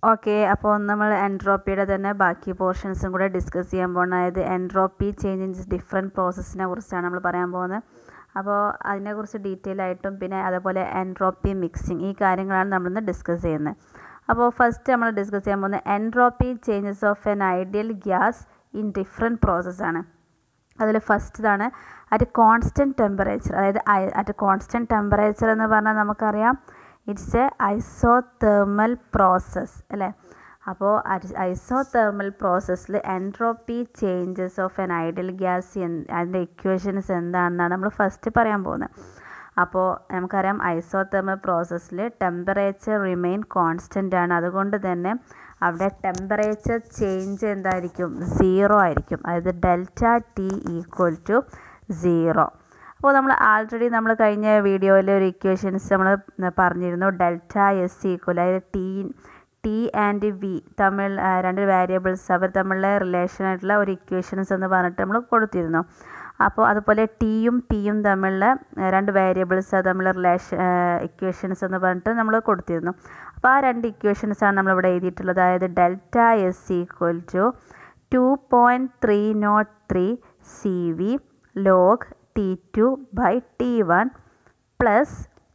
okay അപ്പോൾ നമ്മൾ എൻട്രോപ്പിയുടെ തന്നെ ബാക്കി പോർഷൻസും കൂടെ ഡിസ്കസ് ചെയ്യാൻ പോകുന്നത് അതായത് എൻട്രോപ്പി ചേഞ്ച് ഇൻ ഡിഫറെൻറ്റ് പ്രോസസ്സിനെ കുറിച്ചാണ് നമ്മൾ പറയാൻ പോകുന്നത് അപ്പോൾ അതിനെക്കുറിച്ച് ഡീറ്റെയിൽ ആയിട്ടും പിന്നെ അതേപോലെ എൻട്രോപ്പി മിക്സിങ് ഈ കാര്യങ്ങളാണ് നമ്മളിന്ന് ഡിസ്കസ് ചെയ്യുന്നത് അപ്പോൾ ഫസ്റ്റ് നമ്മൾ ഡിസ്കസ് ചെയ്യാൻ പോകുന്നത് entropy changes of an ideal gas in different പ്രോസസ്സാണ് അതിൽ ഫസ്റ്റതാണ് അറ്റ് കോൺസ്റ്റൻറ്റ് ടെമ്പറേച്ചർ അതായത് അറ്റ് കോൺസ്റ്റൻറ്റ് ടെമ്പറേച്ചർ എന്ന് പറഞ്ഞാൽ നമുക്കറിയാം ഇറ്റ്സ് എ ഐസോതേർമൽ പ്രോസസ്സ് അല്ലേ അപ്പോൾ ഐസോതേർമൽ പ്രോസസ്സിൽ entropy changes of an ideal gas അതിൻ്റെ ഇക്വേഷൻസ് എന്താണെന്നാണ് നമ്മൾ ഫസ്റ്റ് പറയാൻ പോകുന്നത് അപ്പോൾ നമുക്കറിയാം ഐസോതേർമൽ പ്രോസസ്സിൽ ടെമ്പറേച്ചർ റിമെയിൻ കോൺസ്റ്റൻ്റ് ആണ് അതുകൊണ്ട് തന്നെ അവിടെ ടെമ്പറേച്ചർ ചേഞ്ച് എന്തായിരിക്കും സീറോ ആയിരിക്കും അതായത് delta T equal to zero അപ്പോൾ നമ്മൾ ആൾറെഡി നമ്മൾ കഴിഞ്ഞ വീഡിയോയിൽ ഒരു ഇക്വേഷൻസ് നമ്മൾ പറഞ്ഞിരുന്നു ഡെൽറ്റ എസ് ഈക്വൽ അതായത് ടി ടി ആൻഡ് വി തമ്മിൽ രണ്ട് വേരിയബിൾസ് അവർ തമ്മിലുള്ള റിലേഷൻ ആയിട്ടുള്ള ഒരു ഇക്വേഷൻസ് എന്ന് പറഞ്ഞിട്ട് നമ്മൾ കൊടുത്തിരുന്നു അപ്പോൾ അതുപോലെ ടിയും പിയും തമ്മിലുള്ള രണ്ട് വേരിയബിൾസ് തമ്മിലുള്ള റിലേഷൻ ഇക്വേഷൻസ് എന്ന് പറഞ്ഞിട്ട് നമ്മൾ കൊടുത്തിരുന്നു അപ്പോൾ ആ രണ്ട് ഇക്വേഷൻസാണ് നമ്മളിവിടെ എഴുതിയിട്ടുള്ളത് അതായത് delta S equal to two point three not three C V log T two by T one plus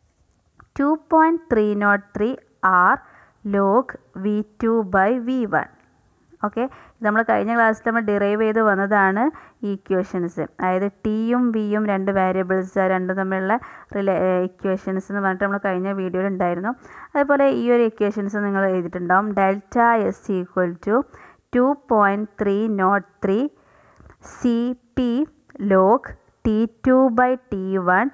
two point three not three R log V two by V one okay ഇത് നമ്മൾ കഴിഞ്ഞ ക്ലാസ്സിൽ നമ്മൾ derive ചെയ്ത് വന്നതാണ് ഈ equations അതായത് ടിയും വിയും രണ്ട് വേരിയബിൾസ് രണ്ടും തമ്മിലുള്ള റിലേ ഇക്വേഷൻസ് എന്ന് പറഞ്ഞിട്ട് നമ്മൾ കഴിഞ്ഞ വീഡിയോയിൽ ഉണ്ടായിരുന്നു അതേപോലെ ഈ ഒരു ഇക്വേഷൻസ് നിങ്ങൾ എഴുതിയിട്ടുണ്ടാവും delta S equal to two point three not three C P log T two by T one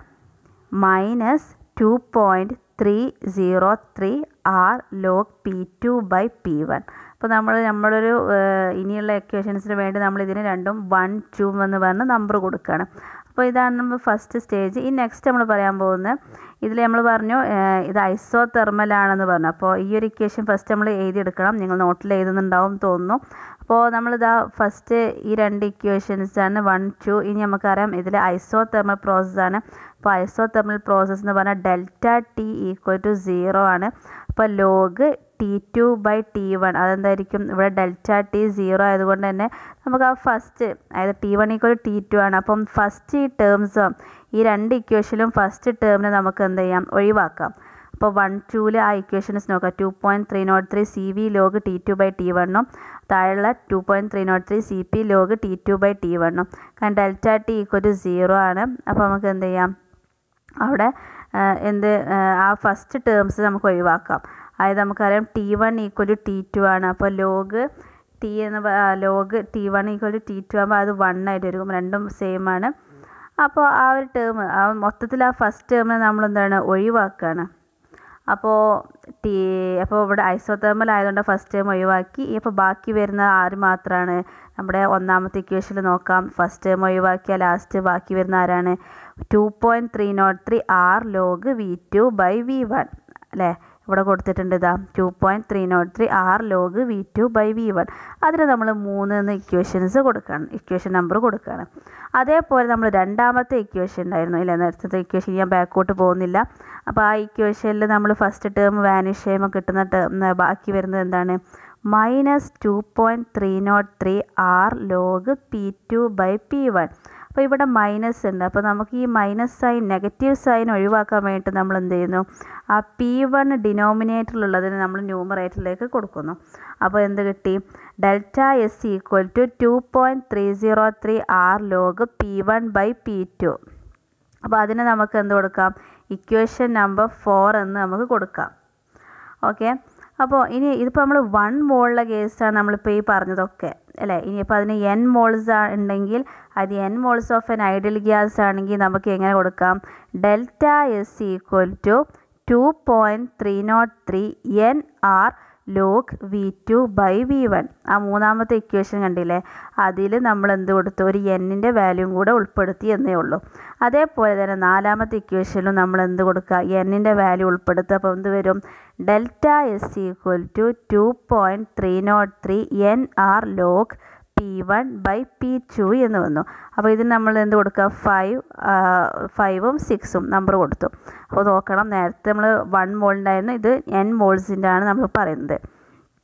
minus two point three zero three R log P two by P one അപ്പോൾ നമ്മൾ നമ്മളൊരു ഇനിയുള്ള എക്വേഷൻസിന് വേണ്ടി നമ്മൾ ഇതിന് രണ്ടും വൺ ടു എന്ന് പറഞ്ഞ് നമ്പർ കൊടുക്കുകയാണ് അപ്പോൾ ഇതാണ് നമ്മൾ ഫസ്റ്റ് സ്റ്റേജ് ഈ നെക്സ്റ്റ് നമ്മൾ പറയാൻ പോകുന്നത് ഇതിൽ നമ്മൾ പറഞ്ഞു ഇത് ഐസോ തെർമലാണെന്ന് പറഞ്ഞു അപ്പോൾ ഈ ഒരു ഇക്വേഷൻ ഫസ്റ്റ് നമ്മൾ എഴുതിയെടുക്കണം നിങ്ങൾ നോട്ടിൽ എഴുതുന്നുണ്ടാവും തോന്നുന്നു അപ്പോൾ നമ്മളിതാ ഫസ്റ്റ് ഈ രണ്ട് ഇക്വേഷൻസ് ആണ് വൺ ടു ഇനി നമുക്കറിയാം ഇതിൽ ഐസോ തെർമൽ പ്രോസസ്സാണ് അപ്പോൾ ഐസോ തെർമൽ പ്രോസസ്സ് എന്ന് പറഞ്ഞാൽ delta T equal to zero ആണ് അപ്പോൾ log T two by T one അതെന്തായിരിക്കും ഇവിടെ ഡെൽറ്റ ടി സീറോ ആയതുകൊണ്ട് തന്നെ നമുക്ക് ആ ഫസ്റ്റ് അതായത് T one equal T two ആണ് അപ്പം ഫസ്റ്റ് ഈ ടേംസ് ഈ രണ്ട് ഇക്വേഷനിലും ഫസ്റ്റ് ടേമിനെ നമുക്ക് എന്ത് ചെയ്യാം ഒഴിവാക്കാം അപ്പോൾ വൺ ടൂവിൽ ആ ഇക്വേഷൻസ് നോക്കാം two point three not three C V log T two by T വണ്ണും താഴെയുള്ള two point three not three C P log T two by T വണ്ണും കാരണം delta T equal to zero ആണ് അപ്പോൾ നമുക്ക് എന്ത് ചെയ്യാം അവിടെ എന്ത് ആ ഫസ്റ്റ് ടേംസ് നമുക്ക് ഒഴിവാക്കാം അതായത് നമുക്കറിയാം T one equal to T two ആണ് അപ്പോൾ ലോഗ് ടി എന്ന് log T one equal to T two ആകുമ്പോൾ അത് വൺ ആയിട്ട് വരും രണ്ടും സെയിം ആണ് അപ്പോൾ ആ ഒരു ടേം ആ മൊത്തത്തിൽ ആ ഫസ്റ്റ് ടേമിനെ നമ്മൾ എന്താണ് ഒഴിവാക്കുകയാണ് അപ്പോൾ ടി അപ്പോൾ ഇവിടെ ഐസോതേർമൽ ആയതുകൊണ്ട് ഫസ്റ്റ് ടേം ഒഴിവാക്കി ഇപ്പോൾ ബാക്കി വരുന്ന ആര് മാത്രമാണ് നമ്മുടെ ഒന്നാമത്തെ ഇക്വേഷനിൽ നോക്കാം ഫസ്റ്റ് ടേം ഒഴിവാക്കിയാൽ ലാസ്റ്റ് ബാക്കി വരുന്ന ആരാണ് two point three not three R log V two by V one അല്ലേ ഇവിടെ കൊടുത്തിട്ടുണ്ട് ഇതാ two point three not three R log V two by V one അതിന് നമ്മൾ മൂന്ന് എന്ന് ഇക്വേഷൻസ് കൊടുക്കണം ഇക്വേഷൻ നമ്പർ കൊടുക്കുകയാണ് അതേപോലെ നമ്മൾ രണ്ടാമത്തെ ഇക്വേഷൻ ഉണ്ടായിരുന്നു ഇല്ല നേരത്തെ ഇക്വേഷൻ ഞാൻ ബാക്കോട്ട് പോകുന്നില്ല അപ്പോൾ ആ ഇക്വേഷനിൽ നമ്മൾ ഫസ്റ്റ് ടേം വാനിഷ് ചെയ്യുമ്പോൾ കിട്ടുന്ന ടേം ബാക്കി വരുന്നത് എന്താണ് minus two point three not three R log P two by P one അപ്പോൾ ഇവിടെ മൈനസ് ഉണ്ട് അപ്പോൾ നമുക്ക് ഈ മൈനസ് സൈൻ നെഗറ്റീവ് സൈൻ ഒഴിവാക്കാൻ വേണ്ടിയിട്ട് നമ്മൾ എന്ത് ചെയ്യുന്നു ആ പി വൺ ഡിനോമിനേറ്ററിലുള്ളതിന് നമ്മൾ ന്യൂമറേറ്ററിലേക്ക് കൊടുക്കുന്നു അപ്പോൾ എന്ത് കിട്ടി delta S equal to two point three zero three R log P one by P two അപ്പോൾ അതിന് നമുക്ക് എന്ത് കൊടുക്കാം ഇക്വേഷൻ നമ്പർ ഫോർ എന്ന് നമുക്ക് കൊടുക്കാം ഓക്കെ അപ്പോൾ ഇനി ഇതിപ്പോൾ നമ്മൾ വൺ മോളിലെ കേസാണ് നമ്മളിപ്പോൾ ഈ പറഞ്ഞതൊക്കെ അല്ലേ ഇനിയിപ്പോൾ അതിന് എൻ മോൾസ് ഉണ്ടെങ്കിൽ അത് n moles of an ideal gas ആണെങ്കിൽ നമുക്ക് എങ്ങനെ കൊടുക്കാം delta S equal to two point three not three n R log V two by V one ആ മൂന്നാമത്തെ ഇക്വേഷൻ കണ്ടില്ലേ അതിൽ നമ്മൾ എന്ത് കൊടുത്തു ഒരു എന്നിൻ്റെ വാല്യൂം കൂടെ ഉൾപ്പെടുത്തി എന്നേ ഉള്ളൂ അതേപോലെ തന്നെ നാലാമത്തെ ഇക്വേഷനിലും നമ്മൾ എന്ത് കൊടുക്കുക എന്നിൻ്റെ വാല്യൂ ഉൾപ്പെടുത്തുക അപ്പോൾ എന്ത് വരും delta S equal to two point three not three n R log P one by P two എന്ന് വന്നു അപ്പോൾ ഇതിന് നമ്മൾ എന്ത് കൊടുക്കുക ഫൈവ് ഫൈവും സിക്സും നമ്പർ കൊടുത്തു അപ്പോൾ നോക്കണം നേരത്തെ നമ്മൾ വൺ മോൾ ഉണ്ടായിരുന്നു ഇത് എൻ മോൾസിൻ്റെ ആണ് നമ്മൾ പറയുന്നത്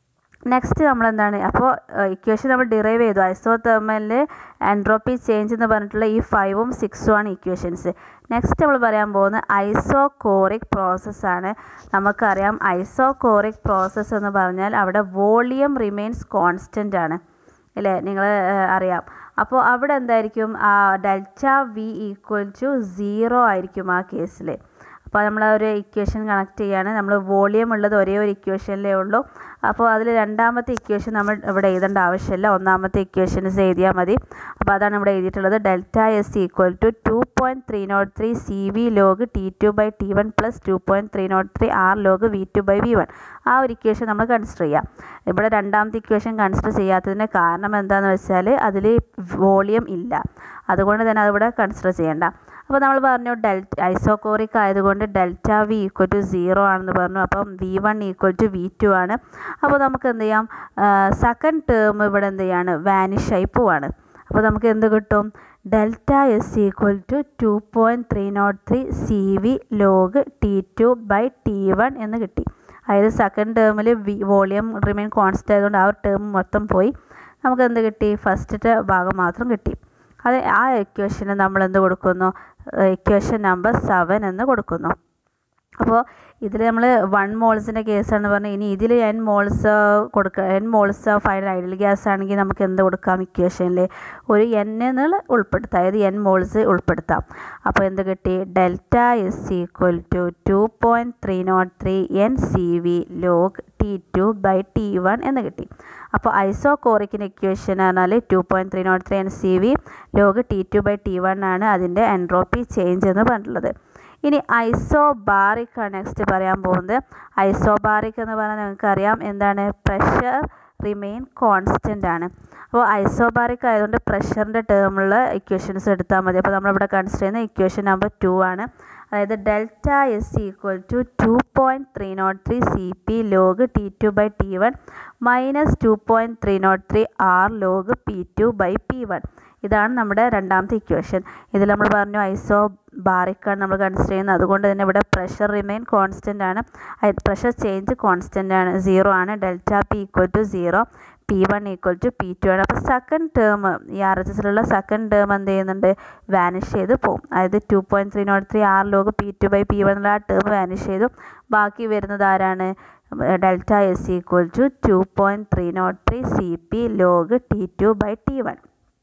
നെക്സ്റ്റ് നമ്മൾ എന്താണ് അപ്പോൾ ഇക്വേഷൻ നമ്മൾ ഡിറൈവ് ചെയ്തു ഐസോ തെർമലിൽ എൻട്രോപ്പി ചേഞ്ച് എന്ന് പറഞ്ഞിട്ടുള്ള ഈ ഫൈവും സിക്സും ആണ് ഇക്വേഷൻസ് നെക്സ്റ്റ് നമ്മൾ പറയാൻ പോകുന്നത് ഐസോ കോറിക് പ്രോസസ്സാണ് നമുക്കറിയാം ഐസോ കോറിക് പ്രോസസ്സ് എന്ന് പറഞ്ഞാൽ അവിടെ വോളിയം റിമെയിൻസ് കോൺസ്റ്റൻ്റ് ആണ് അല്ലേ നിങ്ങൾ അറിയാം അപ്പോൾ അവിടെ എന്തായിരിക്കും ആ delta V equal to zero ആയിരിക്കും ആ കേസിൽ അപ്പോൾ നമ്മൾ ഒരു ഇക്വേഷൻ കണക്ട് ചെയ്യാണ് നമ്മൾ വോളിയം ഉള്ളത് ഒരേ ഒരു ഇക്വേഷനിലേ ഉള്ളൂ അപ്പോൾ അതിൽ രണ്ടാമത്തെ ഇക്വേഷൻ നമ്മൾ ഇവിടെ എഴുതേണ്ട ആവശ്യമില്ല ഒന്നാമത്തെ ഇക്വേഷൻസ് എഴുതിയാൽ മതി അപ്പോൾ അതാണ് ഇവിടെ എഴുതിയിട്ടുള്ളത് delta S equal to two point three not three C V log T two by T one plus two point three not three R log V two by V one ആ ഒരു equation നമ്മൾ consider ചെയ്യാം ഇവിടെ രണ്ടാമത്തെ equation consider ചെയ്യാത്തതിൻ്റെ കാരണം എന്താണെന്ന് വെച്ചാൽ അതിൽ വോളിയം ഇല്ല അതുകൊണ്ട് തന്നെ അതിവിടെ കൺസിഡർ ചെയ്യേണ്ട അപ്പോൾ നമ്മൾ പറഞ്ഞു ഡെൽറ്റ ഐസോകോറിക് ആയതുകൊണ്ട് delta V equal to zero ആണെന്ന് പറഞ്ഞു അപ്പം V one equal to V two ആണ് അപ്പോൾ നമുക്ക് എന്ത് ചെയ്യാം സെക്കൻഡ് ടേം ഇവിടെ എന്ത് ചെയ്യാണ് വാനിഷ് ആയി പോവാണ് അപ്പോൾ നമുക്ക് എന്ത് കിട്ടും delta S equal to two point three not three C V log T two by T one എന്ന് കിട്ടി അതായത് സെക്കൻഡ് ടേമിൽ വി വോളിയം റിമെയിൻ കോൺസ്റ്റൻ്റ് ആയതുകൊണ്ട് ആ ഒരു ടേം മൊത്തം പോയി നമുക്ക് എന്ത് കിട്ടി ഫസ്റ്റത്തെ ഭാഗം മാത്രം കിട്ടി അത് ആ ഇക്വേഷന് നമ്മൾ എന്ത് കൊടുക്കുന്നു ഇക്വേഷൻ നമ്പർ സെവൻ എന്ന് കൊടുക്കുന്നു അപ്പോൾ ഇതിൽ നമ്മൾ വൺ മോൾസിൻ്റെ കേസാണ് പറഞ്ഞത് ഇനി ഇതിൽ എൻ മോൾസ് കൊടുക്കുക n moles final ideal gas ആണെങ്കിൽ നമുക്ക് എന്ത് കൊടുക്കാം ഇക്വേഷനിൽ ഒരു എൻ എന്നുള്ള ഉൾപ്പെടുത്താം അതായത് എൻ മോൾസ് ഉൾപ്പെടുത്താം അപ്പോൾ എന്ത് കിട്ടി delta S equal to two point three not three n C V log T two by T one എന്ന് കിട്ടി അപ്പോൾ ഐസോ കോറിക്കിൻ്റെ ഇക്വേഷൻ പറഞ്ഞാൽ two point three not three n C V log T two by T one ആണ് അതിൻ്റെ entropy change എന്ന് പറഞ്ഞിട്ടുള്ളത് ഇനി ഐസോബാറിക് ആണ് നെക്സ്റ്റ് പറയാൻ പോകുന്നത് ഐസോബാറിക് എന്ന് പറഞ്ഞാൽ നിങ്ങൾക്കറിയാം എന്താണ് പ്രഷർ റിമെയിൻ കോൺസ്റ്റൻ്റ് ആണ് അപ്പോൾ ഐസോബാറിക് ആയതുകൊണ്ട് പ്രഷറിൻ്റെ ടേമുള്ള ഇക്വേഷൻസ് എടുത്താൽ മതി അപ്പോൾ നമ്മളിവിടെ കൺസിഡർ ചെയ്യുന്ന ഇക്വേഷൻ നമ്പർ ടു ആണ് അതായത് delta S equal to two point three not three C P log T two by T one minus two point three not three R log P two by P one ഇതാണ് നമ്മുടെ രണ്ടാമത്തെ equation ഇതിൽ നമ്മൾ പറഞ്ഞു ഐസോ ബാറിക്കാണ് നമ്മൾ consider ചെയ്യുന്നത് അതുകൊണ്ട് തന്നെ ഇവിടെ പ്രഷർ റിമെയിൻ കോൺസ്റ്റൻ്റ് ആണ് പ്രഷർ ചേഞ്ച് കോൺസ്റ്റൻ്റ് ആണ് സീറോ ആണ് delta P equal to zero P one equal to P two ആണ് അപ്പോൾ സെക്കൻഡ് ടേം ഈ ആർ എച്ച് എസിലുള്ള സെക്കൻഡ് ടേം എന്ത് ചെയ്യുന്നുണ്ട് വാനിഷ് ചെയ്ത് പോകും അതായത് two point three not three R log P two by P one എന്നുള്ള ആ ടേം വാനിഷ് ചെയ്തു ബാക്കി വരുന്നത് ആരാണ് delta S equal to two point three not three C P log T two by T one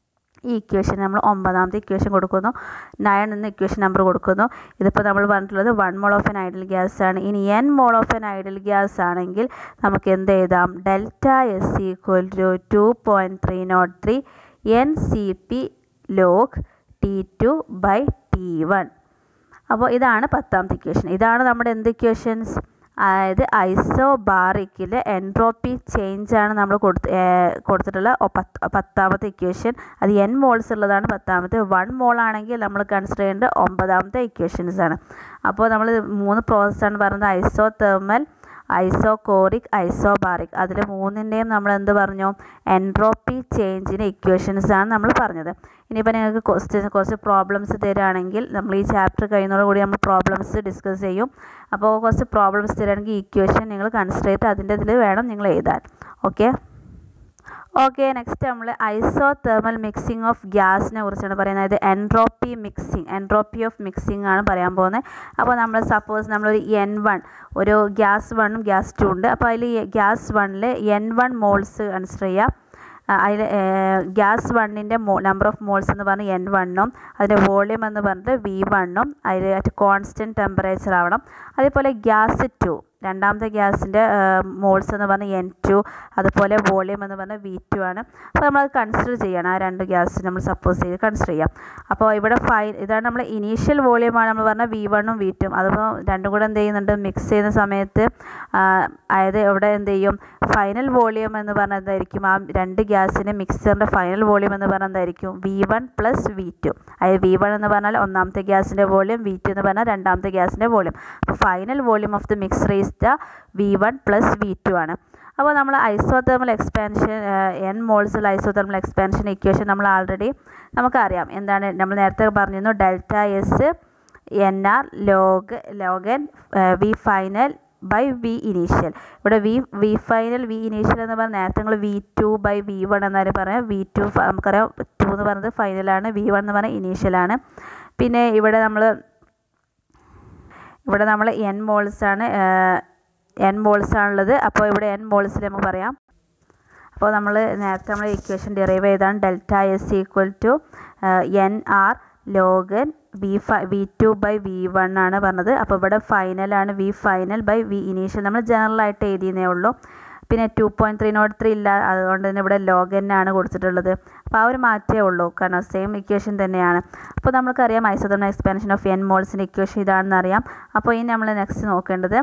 ഈ equation നമ്മൾ ഒമ്പതാമത്തെ equation കൊടുക്കുന്നു നയൻ എന്ന ഇക്വേഷൻ നമ്പർ കൊടുക്കുന്നു ഇതിപ്പോൾ നമ്മൾ പറഞ്ഞിട്ടുള്ളത് one mole of an ideal gas ആണ് ഇനി n mole of an ideal gas ആണെങ്കിൽ നമുക്ക് എന്ത് എഴുതാം delta S equal to two point three not three n C P log T two by T one അപ്പോൾ ഇതാണ് പത്താമത്തെ ഇക്വേഷൻ ഇതാണ് നമ്മുടെ എന്ത് ഇക്വേഷൻസ് അതായത് ഐസോബാറിക്കിൽ എൻട്രോപ്പി ചേഞ്ച് ആണ് നമ്മൾ കൊടുത്ത് കൊടുത്തിട്ടുള്ള പത്ത് പത്താമത്തെ ഇക്വേഷൻ അത് എൻ മോൾസ് ഉള്ളതാണ് പത്താമത്തെ വൺ മോൾ ആണെങ്കിൽ നമ്മൾ കൺസിഡർ ചെയ്യേണ്ട ഒമ്പതാമത്തെ ഇക്വേഷൻസ് ആണ് അപ്പോൾ നമ്മൾ മൂന്ന് പ്രോസസ്സാണ് പറയുന്നത് ഐസോ തെർമൽ ഐസോകോറിക് ഐസോബാറിക് അതിൽ മൂന്നിൻ്റെയും നമ്മൾ എന്ത് പറഞ്ഞു എൻട്രോപ്പി ചേഞ്ചിന് ഇക്വേഷൻസ് ആണ് നമ്മൾ പറഞ്ഞത് ഇനിയിപ്പോൾ നിങ്ങൾക്ക് ക്വസ്റ്റ്യൻ കുറച്ച് പ്രോബ്ലംസ് തരികയാണെങ്കിൽ നമ്മൾ ഈ ചാപ്റ്റർ കഴിയുന്നതോടുകൂടി നമ്മൾ പ്രോബ്ലംസ് ഡിസ്കസ് ചെയ്യും അപ്പോൾ കുറച്ച് പ്രോബ്ലംസ് തരികയാണെങ്കിൽ ഇക്വേഷൻ നിങ്ങൾ കൺസിഡർ ചെയ്തിട്ട് അതിൻ്റെ ഇതിൽ വേണം നിങ്ങൾ എഴുതാൻ ഓക്കെ ഓക്കെ നെക്സ്റ്റ് നമ്മൾ ഐസോ തെർമൽ മിക്സിംഗ് ഓഫ് ഗ്യാസിനെ കുറിച്ചാണ് പറയുന്നത് അതായത് entropy mixing entropy of mixing ആണ് പറയാൻ പോകുന്നത് അപ്പോൾ നമ്മൾ സപ്പോസ് നമ്മളൊരു എൻ വൺ ഒരു ഗ്യാസ് വണ്ണും ഗ്യാസ് ടു ഉണ്ട് അപ്പോൾ അതിൽ ഗ്യാസ് വണ്ണിൽ എൻ വൺ മോൾസ് കൺസിഡർ ചെയ്യാം അതിൽ ഗ്യാസ് വണ്ണിൻ്റെ മോ നമ്പർ ഓഫ് മോൾസ് എന്ന് പറഞ്ഞാൽ എൻ വണ്ണും അതിൻ്റെ വോളിയം എന്ന് പറഞ്ഞിട്ട് വി വണ്ണും അതിൽ കോൺസ്റ്റൻറ്റ് ടെമ്പറേച്ചർ ആവണം അതേപോലെ ഗ്യാസ് ടു രണ്ടാമത്തെ ഗ്യാസിൻ്റെ മോൾസ് എന്ന് പറഞ്ഞാൽ എൻ ടു അതുപോലെ വോളിയം എന്ന് പറഞ്ഞാൽ വി ടു ആണ് അപ്പോൾ നമ്മളത് കൺസിഡർ ചെയ്യണം ആ രണ്ട് ഗ്യാസ് നമ്മൾ സപ്പോസ് ചെയ്ത് കൺസിഡർ ചെയ്യാം അപ്പോൾ ഇവിടെ ഫൈ ഇതാണ് നമ്മൾ ഇനീഷ്യൽ വോളിയമാണ് നമ്മൾ പറഞ്ഞാൽ വി വണ്ണും വി ടും അതിപ്പോൾ രണ്ടും കൂടെ എന്ത് ചെയ്യുന്നുണ്ട് മിക്സ് ചെയ്യുന്ന സമയത്ത് അതായത് ഇവിടെ എന്ത് ചെയ്യും ഫൈനൽ വോളിയം എന്ന് പറഞ്ഞാൽ എന്തായിരിക്കും ആ രണ്ട് ഗ്യാസിൻ്റെ മിക്സറിൻ്റെ ഫൈനൽ വോളിയം എന്ന് പറഞ്ഞാൽ എന്തായിരിക്കും V one plus V two അതായത് വി വൺ എന്ന് പറഞ്ഞാൽ ഒന്നാമത്തെ ഗ്യാസിൻ്റെ വോളിയം വി ടു എന്ന് പറഞ്ഞാൽ രണ്ടാമത്തെ ഗ്യാസിൻ്റെ വോളിയം അപ്പോൾ final volume of the mixer is the V one plus V two ആണ് അപ്പോൾ നമ്മൾ ഐസോതെർമൽ എക്സ്പാൻഷൻ എൻ മോൾസിൽ ഐസോതെർമൽ എക്സ്പാൻഷൻ ഇക്വേഷൻ നമ്മൾ ആൾറെഡി നമുക്കറിയാം എന്താണ് നമ്മൾ നേരത്തെ പറഞ്ഞിരുന്നു delta S n R log log n V final by V initial ഇവിടെ V V final V initial എന്ന് പറഞ്ഞാൽ നേരത്തെ നിങ്ങൾ V two by V one എന്നാലും പറയാം വി ടു നമുക്കറിയാം ടു എന്ന് പറയുന്നത് ഫൈനലാണ് വി വൺ എന്ന് പറഞ്ഞാൽ ഇനീഷ്യലാണ് പിന്നെ ഇവിടെ നമ്മൾ ഇവിടെ നമ്മൾ എൻ മോൾസ് ആണ് എൻ മോൾസ് ആണുള്ളത് അപ്പോൾ ഇവിടെ എൻ മോൾസിൽ നമുക്ക് പറയാം അപ്പോൾ നമ്മൾ നേരത്തെ നമ്മൾ ഇക്വേഷൻ ഡിറൈവ് ചെയ്താണ് delta S equal to n R log n V ഫൈ V two by V one ആണ് പറഞ്ഞത് അപ്പോൾ ഇവിടെ ഫൈനലാണ് V final by V initial നമ്മൾ ജനറലായിട്ട് എഴുതിയെന്നേ ഉള്ളൂ പിന്നെ two point three not three ഇല്ല അതുകൊണ്ട് തന്നെ ഇവിടെ ലോഗൻ ആണ് കൊടുത്തിട്ടുള്ളത് അപ്പോൾ ആ ഒരു മാറ്റേ ഉള്ളൂ കാരണം സെയിം ഇക്വേഷൻ തന്നെയാണ് അപ്പോൾ നമുക്കറിയാം ഐസോതോൺ എക്സ്പാൻഷൻ ഓഫ് എൻ മോൾസിൻ്റെ ഇക്വേഷൻ ഇതാണെന്ന് അറിയാം അപ്പോൾ ഇനി നമ്മൾ നെക്സ്റ്റ് നോക്കേണ്ടത്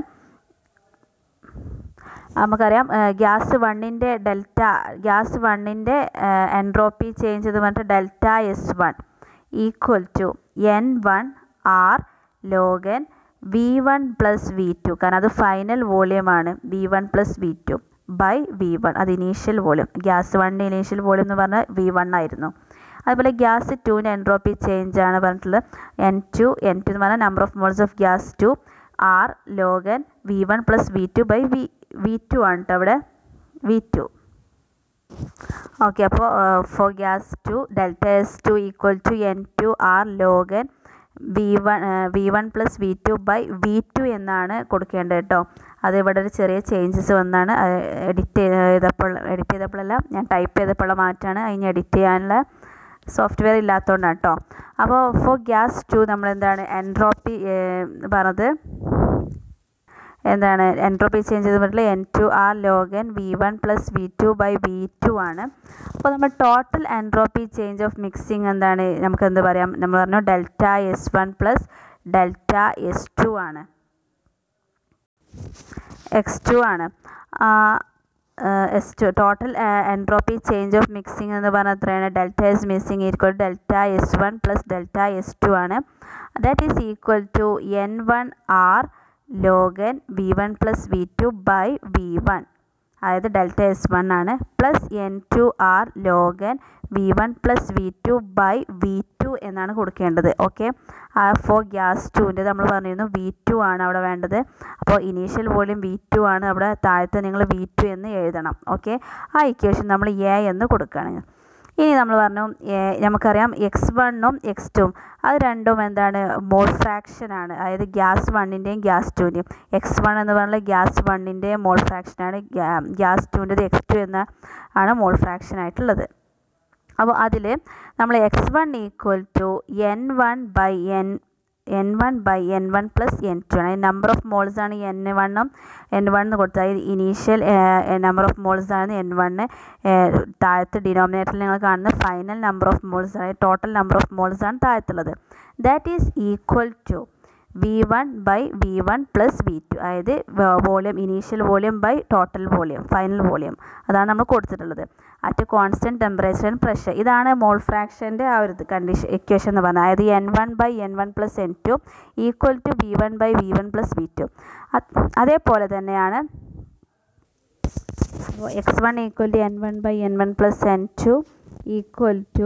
നമുക്കറിയാം ഗ്യാസ് വണ്ണിൻ്റെ ഡെൽറ്റ ഗ്യാസ് വണ്ണിൻ്റെ എൻട്രോപ്പി ചേഞ്ച് എന്ന് പറഞ്ഞിട്ട് delta S one equal to n one R log n V one plus V two കാരണം അത് ഫൈനൽ വോളിയമാണ് V one plus V two by V one അത് ഇനീഷ്യൽ വോളിയം ഗ്യാസ് വണ്ണിൻ്റെ initial volume എന്ന് പറഞ്ഞാൽ വി വൺ ആയിരുന്നു അതുപോലെ ഗ്യാസ് ടുവിൻ്റെ എൻട്രോപ്പി ചേഞ്ച് ആണ് പറഞ്ഞിട്ടുള്ളത് എൻ ടു എൻ ടു എന്ന് പറഞ്ഞാൽ number of moles of gas two R log n V one plus V two by V V two ആണ് കേട്ടോ അവിടെ വി ടു ഓക്കെ അപ്പോൾ for gas two delta S two equal to n two R log n V one V one plus V two by V two എന്നാണ് കൊടുക്കേണ്ടത് കേട്ടോ അത് ഇവിടെ ഒരു ചെറിയ ചേഞ്ചസ് വന്നാണ് എഡിറ്റ് ചെയ്തപ്പോൾ എഡിറ്റ് ചെയ്തപ്പോഴല്ല ഞാൻ ടൈപ്പ് ചെയ്തപ്പോഴുള്ള മാറ്റമാണ് അതിന് എഡിറ്റ് ചെയ്യാനുള്ള സോഫ്റ്റ്വെയർ ഇല്ലാത്തതുകൊണ്ടാണ് കേട്ടോ അപ്പോൾ ഫോർ ഗ്യാസ് ടു നമ്മൾ എന്താണ് എൻട്രോപ്പി പറഞ്ഞത് എന്താണ് എൻട്രോപ്പി ചേഞ്ച് ചെയ്ത് പറഞ്ഞിട്ടുള്ള n two R log n V one plus V two by V two ആണ് അപ്പോൾ നമ്മൾ total entropy change of mixing എന്താണ് നമുക്ക് എന്ത് പറയാം നമ്മൾ പറഞ്ഞു delta S one plus delta S two ആണ് എക്സ് ടു ആണ് S two total entropy change of mixing എന്ന് പറഞ്ഞാൽ എത്രയാണ് delta S mixing equal delta S one plus delta S two ആണ് that is equal to n one R log n V one plus V two by V one അതായത് delta S one ആണ് plus n two R log n V one plus V two by V two എന്നാണ് കൊടുക്കേണ്ടത് okay four gas ടുവിൻ്റെ നമ്മൾ പറഞ്ഞിരുന്നു V two ആണ് അവിടെ വേണ്ടത് അപ്പോൾ ഇനീഷ്യൽ വോളിയം വി ടു ആണ് അവിടെ താഴത്ത് നിങ്ങൾ വി ടു എന്ന് എഴുതണം ഓക്കെ ആ ഇക്വേഷൻ നമ്മൾ എ എന്ന് കൊടുക്കുകയാണ് ഇനി നമ്മൾ പറഞ്ഞു നമുക്കറിയാം എക്സ് വണ്ണും എക്സ് ടുവും അത് രണ്ടും എന്താണ് മോൾ ഫ്രാക്ഷൻ ആണ് അതായത് ഗ്യാസ് വണ്ണിൻ്റെയും ഗ്യാസ് ടുവിൻ്റെയും എക്സ് വൺ എന്ന് പറഞ്ഞാൽ ഗ്യാസ് വണ്ണിൻ്റെയും മോൾ ഫ്രാക്ഷനാണ് ഗ്യാസ് ടുവിൻ്റെത് എക്സ് ടു എന്ന ആണ് മോൾ ഫ്രാക്ഷൻ ആയിട്ടുള്ളത് അപ്പോൾ അതിൽ നമ്മൾ x one equal to n one by n n one by n one plus n two ആണ് നമ്പർ ഓഫ് മോൾസ് ആണ് എൻ വണ്ണും എൻ വൺ എന്ന് കൊടുത്തത് അതായത് ഇനീഷ്യൽ നമ്പർ ഓഫ് മോൾസ് ആണ് എൻ വണ്ണ് താഴത്ത് ഡിനോമിനേറ്ററിൽ നിങ്ങൾ കാണുന്ന ഫൈനൽ നമ്പർ ഓഫ് മോൾസ് ആണ് ടോട്ടൽ നമ്പർ ഓഫ് മോൾസ് ആണ് താഴത്തുള്ളത് that is equal to v one by V one plus V two അതായത് volume initial volume by total volume final volume അതാണ് നമ്മൾ കൊടുത്തിട്ടുള്ളത് at constant temperature and pressure ഇതാണ് mole ഫ്രാക്ഷൻ്റെ ആ ഒരു കണ്ടീഷൻ ഇക്വേഷൻ എന്ന് പറഞ്ഞാൽ അതായത് n one by n one plus n two equal to v one by V one plus V two അതേപോലെ തന്നെയാണ് x one equal to n one by n one plus n two equal to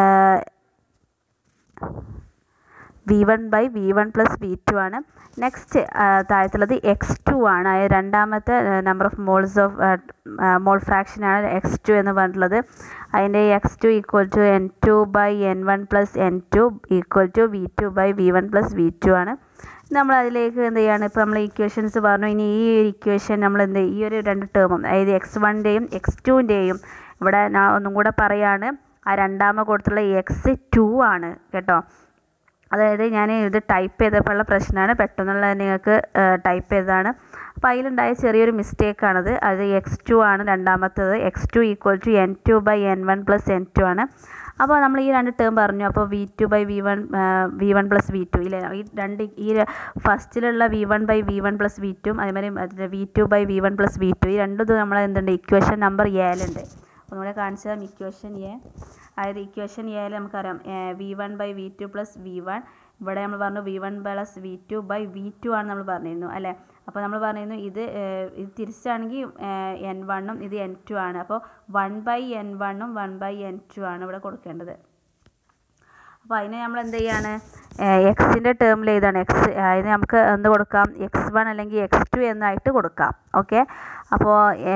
v one by V one plus V two ആണ് next താഴത്തുള്ളത് x two ആണ് അതായത് രണ്ടാമത്തെ number of moles of mole ഫ്രാക്ഷനാണ് x two എന്ന് പറഞ്ഞിട്ടുള്ളത് അതിൻ്റെ x two equal to n two by n one plus n two equal to V two by V one plus V two ആണ് നമ്മൾ അതിലേക്ക് എന്ത് ചെയ്യാണ് ഇപ്പോൾ നമ്മൾ ഇക്വേഷൻസ് പറഞ്ഞു ഇനി ഈ ഒരു ഇക്വേഷൻ നമ്മൾ എന്ത് ഈ ഒരു രണ്ട് ടേമും അതായത് എക്സ് വണ്ണിൻ്റെയും എക്സ് ടുവിൻ്റെയും ഇവിടെ ഞാൻ ഒന്നും കൂടെ പറയാണ് ആ രണ്ടാമത് കൊടുത്തുള്ള എക്സ് ടു ആണ് കേട്ടോ അതായത് ഞാൻ ഇത് ടൈപ്പ് ചെയ്തപ്പോഴുള്ള പ്രശ്നമാണ് പെട്ടെന്നുള്ള നിങ്ങൾക്ക് ടൈപ്പ് ചെയ്തതാണ് അപ്പോൾ അതിലുണ്ടായ ചെറിയൊരു മിസ്റ്റേക്കാണത് അത് എക്സ് ടു ആണ് രണ്ടാമത്തേത് x two equal to n two by n one plus n two ആണ് അപ്പോൾ നമ്മൾ ഈ രണ്ട് ടേം പറഞ്ഞു അപ്പോൾ v two by V one V one plus V two ഇല്ലേ ഈ രണ്ട് ഈ ഫസ്റ്റിലുള്ള v one by V one plus v ടും അതേമാതിരി v two by V one plus V two ഈ രണ്ടും നമ്മൾ എന്തുണ്ട് ഇക്വേഷൻ നമ്പർ ഏലുണ്ട് ഒന്നുകൂടെ കാണിച്ചത് ഇക്വേഷൻ എ അതായത് ഇക്വേഷൻ എയിൽ നമുക്കറിയാം v one by V two plus v one ഇവിടെ നമ്മൾ പറഞ്ഞു v one plus V two by V two ആണ് നമ്മൾ പറഞ്ഞിരുന്നു അല്ലേ അപ്പോൾ നമ്മൾ പറഞ്ഞിരുന്നു ഇത് ഇത് തിരിച്ചാണെങ്കിൽ എൻ വണ്ണും ഇത് എൻ ടു ആണ് അപ്പോൾ വൺ ബൈ എൻ വണ്ണും വൺ ബൈ എൻ ടു ആണ് ഇവിടെ കൊടുക്കേണ്ടത് അപ്പോൾ അതിനെ നമ്മൾ എന്ത് ചെയ്യാണ് എക്സിൻ്റെ ടേമിൽ എഴുതാണ് എക്സ് അതിന് നമുക്ക് എന്ത് കൊടുക്കാം എക്സ് വൺ അല്ലെങ്കിൽ എക്സ് ടു എന്നായിട്ട് കൊടുക്കാം ഓക്കെ അപ്പോൾ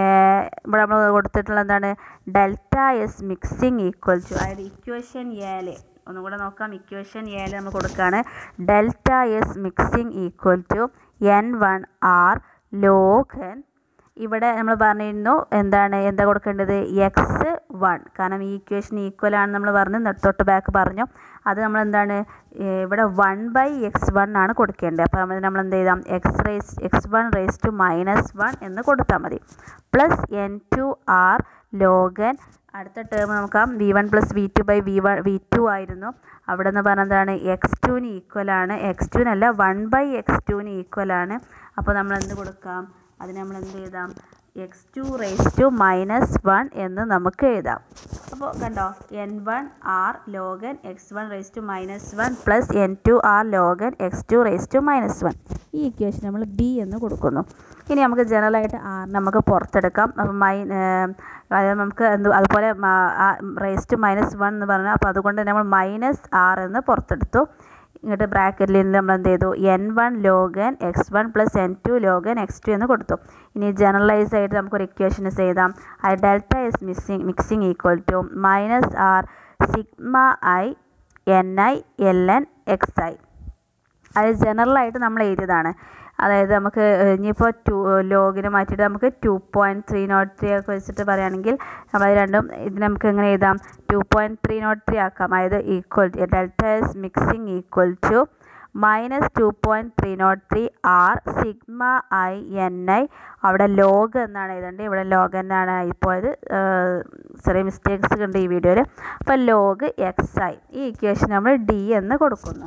ഇവിടെ നമ്മൾ കൊടുത്തിട്ടുള്ള എന്താണ് delta s mixing equal to അതായത് ഇക്വേഷൻ ഏല് ഒന്നും കൂടെ നോക്കാം ഇക്വേഷൻ ഏല് നമ്മൾ കൊടുക്കുകയാണ് delta s mixing equal to n one R log n ഇവിടെ നമ്മൾ പറഞ്ഞിരുന്നു എന്താണ് എന്താ കൊടുക്കേണ്ടത് എക്സ് വൺ കാരണം ഈ ഇക്വേഷൻ ഈക്വൽ ആണ് നമ്മൾ പറഞ്ഞു തൊട്ട് ബാക്ക് പറഞ്ഞു അത് നമ്മൾ എന്താണ് ഇവിടെ വൺ ബൈ എക്സ് വൺ ആണ് കൊടുക്കേണ്ടത് അപ്പോൾ നമ്മൾ നമ്മൾ എന്ത് ചെയ്താം x raise x one raise to minus one എന്ന് കൊടുത്താൽ മതി plus n two R log n അടുത്ത ടേം നോക്കാം v one plus V two by V one v two ആയിരുന്നു അവിടെ നിന്ന് പറഞ്ഞതാണ് എക്സ് ടുവിന് ഈക്വൽ ആണ് എക്സ് ടുവിനല്ല വൺ ബൈ എക്സ് ടുവിന് ഈക്വൽ ആണ് അപ്പോൾ നമ്മൾ എന്ത് കൊടുക്കാം അതിന് നമ്മൾ എന്ത് എഴുതാം x two raise to minus one എന്ന് നമുക്ക് എഴുതാം അപ്പോൾ കണ്ടോ N one R log n x one raise to minus one plus n two R log n x two raise to minus one ഈ ഇക്വേഷൻ നമ്മൾ ബി എന്ന് കൊടുക്കുന്നു ഇനി നമുക്ക് ജനറലായിട്ട് ആർ നമുക്ക് പുറത്തെടുക്കാം അപ്പോൾ മൈ അതായത് നമുക്ക് എന്ത് അതുപോലെ റേസ് ടു മൈനസ് വൺ എന്ന് പറഞ്ഞാൽ അപ്പോൾ അതുകൊണ്ട് നമ്മൾ മൈനസ് ആർ എന്ന് പുറത്തെടുത്തു ഇങ്ങോട്ട് ബ്രാക്കറ്റിൽ നമ്മൾ എന്ത് ചെയ്തു n one log n x one plus n two log n x two എന്ന് കൊടുത്തു ഇനി ജനറലൈസ് ആയിട്ട് നമുക്കൊരു ഇക്വേഷൻസ് എഴുതാം i delta s mixing mixing equal to minus r sigma i n i l n x i അത് ജനറലായിട്ട് നമ്മൾ എഴുതിയതാണ് അതായത് നമുക്ക് ഇനിയിപ്പോൾ ടു ലോഗിന് മാറ്റിയിട്ട് നമുക്ക് two point three not three ഒക്കെ വെച്ചിട്ട് പറയുകയാണെങ്കിൽ നമ്മൾ രണ്ടും ഇതിന് നമുക്ക് എങ്ങനെ എഴുതാം two point three not three ആക്കാം അതായത് equal delta s mixing equal to minus two point three not three r sigma i n i അവിടെ ലോഗ് എന്നാണ് എഴുതേണ്ടത് ഇവിടെ ലോഗ് എന്നാണ് ആയിപ്പോയത് ചെറിയ മിസ്റ്റേക്സ് ഉണ്ട് ഈ വീഡിയോയിൽ അപ്പോൾ ലോഗ് എക്സ് ഐ ഈ ഇക്വേഷൻ നമ്മൾ ഡി എന്ന് കൊടുക്കുന്നു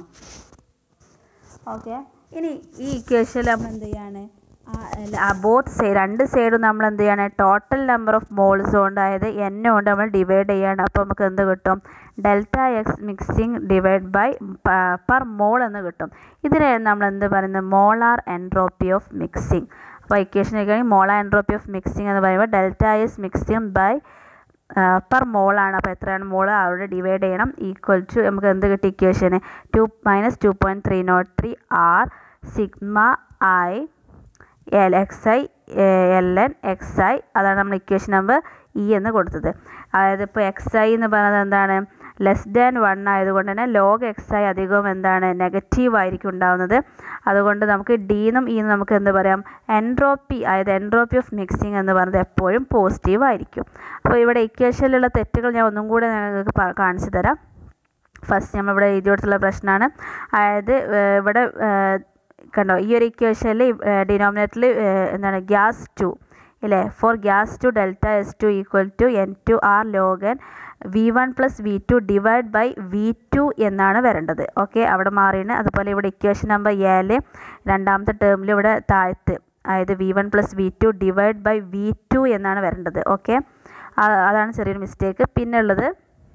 ഓക്കെ ഇനി ഈ ഇക്വേഷനിൽ നമ്മൾ എന്ത് ചെയ്യാണ് ബോത്ത് സൈഡ് രണ്ട് സൈഡും നമ്മൾ എന്ത് ചെയ്യാണ് ടോട്ടൽ നമ്പർ ഓഫ് മോൾസ് കൊണ്ട് അതായത് എൻ കൊണ്ട് നമ്മൾ ഡിവൈഡ് ചെയ്യാണ് അപ്പോൾ നമുക്ക് എന്ത് കിട്ടും delta x mixing divide by per mole എന്ന് കിട്ടും ഇതിനാണ് നമ്മൾ എന്ത് പറയുന്നത് മോളാർ എൻട്രോപ്പി ഓഫ് മിക്സിങ് അപ്പോൾ ഇക്വേഷൻ നോക്കുകയാണെങ്കിൽ മോളാർ എൻട്രോപ്പി ഓഫ് മിക്സിങ് എന്ന് പറയുമ്പോൾ delta s mixing by per മോളാണ് അപ്പോൾ എത്രയാണ് മോൾ അവിടെ ഡിവൈഡ് ചെയ്യണം ഈക്വൽ ടു നമുക്ക് എന്ത് കിട്ടി ഇക്വേഷന് two minus two point three not three r sigma i l x i l n x i അതാണ് നമ്മൾ ഇക്വേഷൻ നമ്പർ ഇ എന്ന് കൊടുത്തത് അതായത് ഇപ്പോൾ എക്സ് ഐ എന്ന് പറയുന്നത് എന്താണ് ലെസ് ദാൻ വൺ ആയതുകൊണ്ട് തന്നെ ലോഗ് എക്സ് ഐ അധികവും എന്താണ് നെഗറ്റീവ് ആയിരിക്കും ഉണ്ടാകുന്നത് അതുകൊണ്ട് നമുക്ക് ഡിന്നും ഇന്നും നമുക്ക് എന്ത് പറയാം എൻട്രോപ്പി അതായത് എൻട്രോപ്പി ഓഫ് മിക്സിംഗ് എന്ന് പറയുന്നത് എപ്പോഴും പോസിറ്റീവ് ആയിരിക്കും അപ്പോൾ ഇവിടെ ഇക്വേഷനിലുള്ള തെറ്റുകൾ ഞാൻ ഒന്നും കൂടെ നിങ്ങൾക്ക് കാണിച്ചു തരാം ഫസ്റ്റ് നമ്മളിവിടെ എഴുതി കൊടുത്തുള്ള പ്രശ്നമാണ് അതായത് ഇവിടെ കണ്ടോ ഈ ഒരു ഇക്വേഷനിൽ ഡിനോമിനേറ്ററിൽ എന്താണ് ഗ്യാസ് ടു ഇല്ലേ four gas two delta S two equal to n two R log n V one plus V two divide by V two എന്നാണ് വരേണ്ടത് ഓക്കെ അവിടെ മാറിയാണ് അതുപോലെ ഇവിടെ ഇക്വേഷൻ നമ്പർ ഏഴ് രണ്ടാമത്തെ ടേമിൽ ഇവിടെ താഴത്ത് അതായത് V one plus V two divide by V two എന്നാണ് വരേണ്ടത് ഓക്കെ അതാണ് ചെറിയൊരു മിസ്റ്റേക്ക് പിന്നെ ഉള്ളത്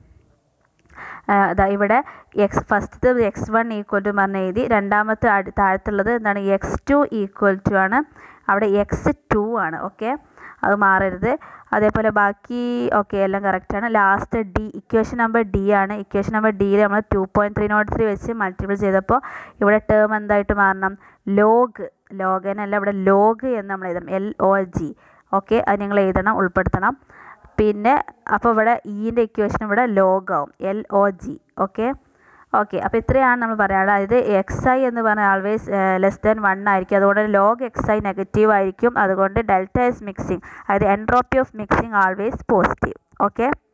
അതാ ഇവിടെ എക്സ് ഫസ്റ്റത്തെ എക്സ് വൺ ഈക്വൽ ടു പറഞ്ഞ് എഴുതി രണ്ടാമത്തെ അടി താഴത്തുള്ളത് എന്താണ് എക്സ് ടു ഈക്വൽ ടു ആണ് അവിടെ എക്സ് ടു ആണ് ഓക്കെ അത് മാറരുത് അതേപോലെ ബാക്കി ഓക്കെ എല്ലാം കറക്റ്റാണ് last D equation number D ആണ് ഇക്വേഷൻ നമ്പർ ഡിയിൽ നമ്മൾ two point three not three വെച്ച് മൾട്ടിപ്പിൾ ചെയ്തപ്പോൾ ഇവിടെ ടേം എന്തായിട്ട് മാറണം ലോഗ് ലോഗനല്ല ഇവിടെ ലോഗ് എന്ന് നമ്മൾ എഴുതണം എൽ ഒ ജി ഓക്കെ അത് നിങ്ങൾ എഴുതണം ഉൾപ്പെടുത്തണം പിന്നെ അപ്പോൾ ഇവിടെ ഇൻ്റെ ഇക്വേഷൻ ഇവിടെ ലോഗ് ആവും L O G okay okay അപ്പോൾ ഇത്രയാണ് നമ്മൾ പറയാനുള്ളത് അതായത് എക്സ് ഐ എന്ന് പറഞ്ഞാൽ ആൾവേസ് ലെസ് ദാൻ വൺ ആയിരിക്കും അതുകൊണ്ട് ലോഗ് എക്സ് ഐ നെഗറ്റീവ് ആയിരിക്കും അതുകൊണ്ട് ഡെൽറ്റ ഇസ് മിക്സിങ് അതായത് entropy of mixing always positive okay